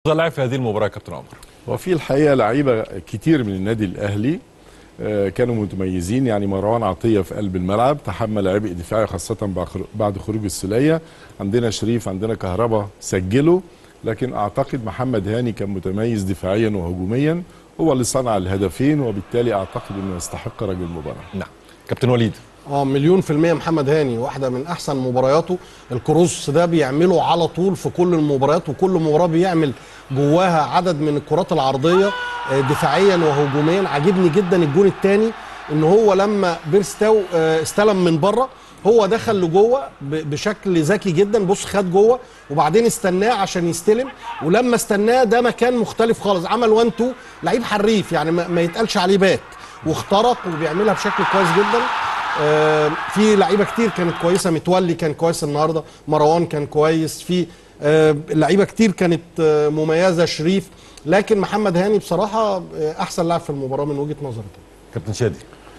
افضل لاعب في هذه المباراه يا كابتن عمر وفي الحقيقه لعيبه كتير من النادي الاهلي آه، كانوا متميزين يعني مروان عطيه في قلب الملعب تحمل عبء دفاعي خاصه بعد- بعد خروج السوليه عندنا شريف عندنا كهربا سجلوا لكن اعتقد محمد هاني كان متميز دفاعيا وهجوميا هو اللي صنع الهدفين وبالتالي اعتقد انه يستحق رجل المباراه نعم كابتن وليد اه مليون في المية محمد هاني واحدة من أحسن مبارياته الكروس ده بيعمله على طول في كل المباريات وكل مباراة بيعمل جواها عدد من الكرات العرضية آه، دفاعيا وهجوميا عاجبني جدا الجون الثاني ان هو لما بيرستاو آه، استلم من بره هو دخل لجوه ب- بشكل ذكي جدا بص خد جوه وبعدين استناه عشان يستلم ولما استناه ده مكان مختلف خالص عمل 1 2 لعيب حريف يعني ما ما يتقالش عليه باك واخترق وبيعملها بشكل كويس جدا آه، في لعيبه كتير كانت كويسه متولي كان كويس النهارده مروان كان كويس في آه، لعيبه كتير كانت آه، مميزه شريف لكن محمد هاني بصراحه آه، احسن لاعب في المباراه من وجهه نظري كابتن شادي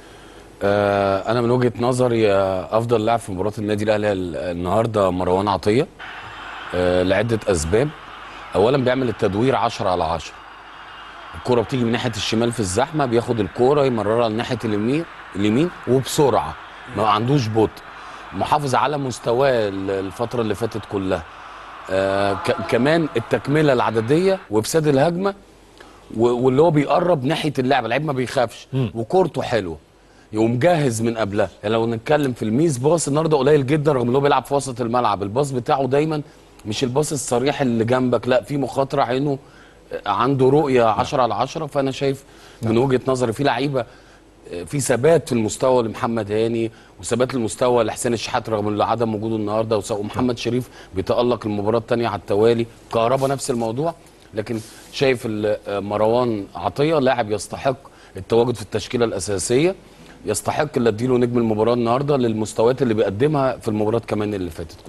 آه، انا من وجهه نظري آه، افضل لاعب في مباراه النادي الاهلي ال- النهارده مروان عطيه آه، لعده اسباب اولا بيعمل التدوير 10 على 10 الكرة بتيجي من ناحيه الشمال في الزحمه بياخد الكرة يمررها لناحيه اليمين اليمين وبسرعه ما عندوش بطء محافظ على مستواه ال- الفتره اللي فاتت كلها آه ك- كمان التكمله العدديه وافساد الهجمه و- واللي هو بيقرب ناحيه اللعب اللعيب ما بيخافش وكورته حلوه يقوم جاهز من قبلها يعني لو نتكلم في الميز باص النهارده قليل جدا رغم ان هو بيلعب في وسط الملعب الباص بتاعه دايما مش الباص الصريح اللي جنبك لا في مخاطره عينه عنده رؤيه 10 على 10 فانا شايف من وجهه نظري في لعيبه في ثبات في المستوى لمحمد هاني وثبات المستوى لحسين الشحات رغم عدم وجوده النهارده وس- ومحمد شريف بيتالق المباراه الثانيه على التوالي كهربا نفس الموضوع لكن شايف ال- مروان عطيه لاعب يستحق التواجد في التشكيله الاساسيه يستحق اللي اديله نجم المباراه النهارده للمستويات اللي بيقدمها في المباراه كمان اللي فاتت